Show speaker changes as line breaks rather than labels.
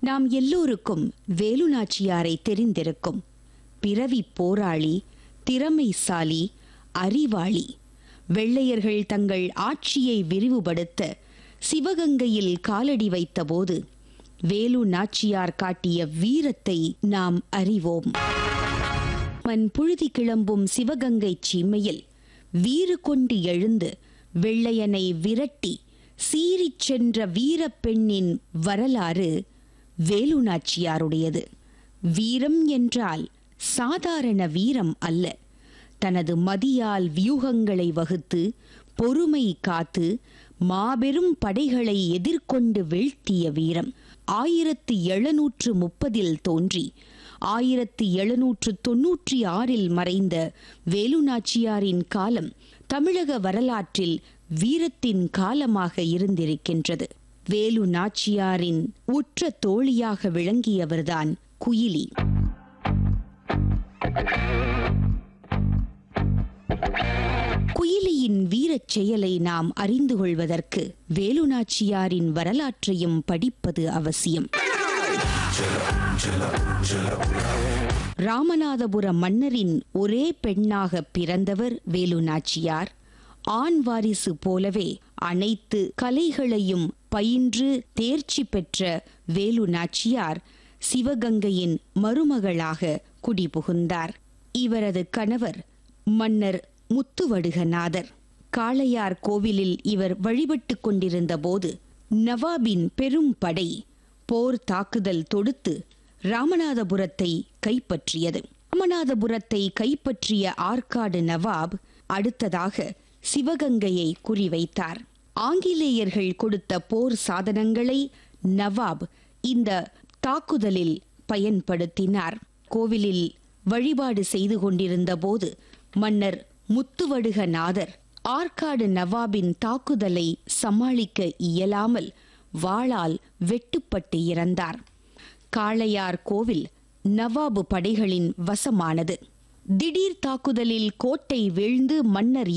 நாம் எல்லோருக்கும் வேலு நாச்சியாரை தெரிந்திருக்கும் பிறவி போராளி திறமைசாலி அறிவாளி வெள்ளையர்கள் தங்கள் ஆட்சியை விரிவுபடுத்த சிவகங்கையில் காலடி வைத்தபோது வேலு நாச்சியார் காட்டிய வீரத்தை நாம் அறிவோம் மண் புழுதி கிளம்பும் சிவகங்கை சீமையில் வீறு கொண்டு எழுந்து வெள்ளையனை விரட்டி சீறிச் சென்ற வீரப்பெண்ணின் வரலாறு வேலு நாச்சியாருடையது வீரம் என்றால் சாதாரண வீரம் அல்ல தனது மதியால் வியூகங்களை வகுத்து பொறுமை காத்து மாபெரும் படைகளை எதிர்கொண்டு வீழ்த்திய வீரம் ஆயிரத்து எழுநூற்று முப்பதில் தோன்றி ஆயிரத்து எழுநூற்று தொன்னூற்றி ஆறில் மறைந்த வேலுநாச்சியாரின் காலம் தமிழக வரலாற்றில் வீரத்தின் காலமாக இருந்திருக்கின்றது வேலு நாச்சியாரின் உற்ற தோழியாக விளங்கியவர்தான் குயிலி குயிலியின் வீரச் செயலை நாம் அறிந்து கொள்வதற்கு வேலு நாச்சியாரின் வரலாற்றையும் படிப்பது அவசியம் ராமநாதபுர மன்னரின் ஒரே பெண்ணாக பிறந்தவர் வேலு நாச்சியார் ஆண் வாரிசு போலவே அனைத்து கலைகளையும் பயின்று தேர்ச்சி பெற்ற வேலு நாச்சியார் சிவகங்கையின் மருமகளாக குடிபுகுந்தார் இவரது கணவர் மன்னர் முத்துவடுகநாதர் காளையார் கோவிலில் இவர் வழிபட்டுக் கொண்டிருந்த போது நவாபின் பெரும் படை போர் தாக்குதல் தொடுத்து ராமநாதபுரத்தை கைப்பற்றியது ராமநாதபுரத்தை கைப்பற்றிய ஆற்காடு நவாப் அடுத்ததாக சிவகங்கையை குறிவைத்தார் ஆங்கிலேயர்கள் கொடுத்த போர் சாதனங்களை நவாப் இந்த தாக்குதலில் பயன்படுத்தினார் கோவிலில் வழிபாடு செய்து கொண்டிருந்த போது மன்னர் முத்துவடுகநாதர் ஆற்காடு நவாபின் தாக்குதலை சமாளிக்க இயலாமல் வாளால் வெட்டுப்பட்டு இறந்தார் காளையார் கோவில் நவாபு படைகளின் வசமானது திடீர் தாக்குதலில் கோட்டை வீழ்ந்து மன்னர்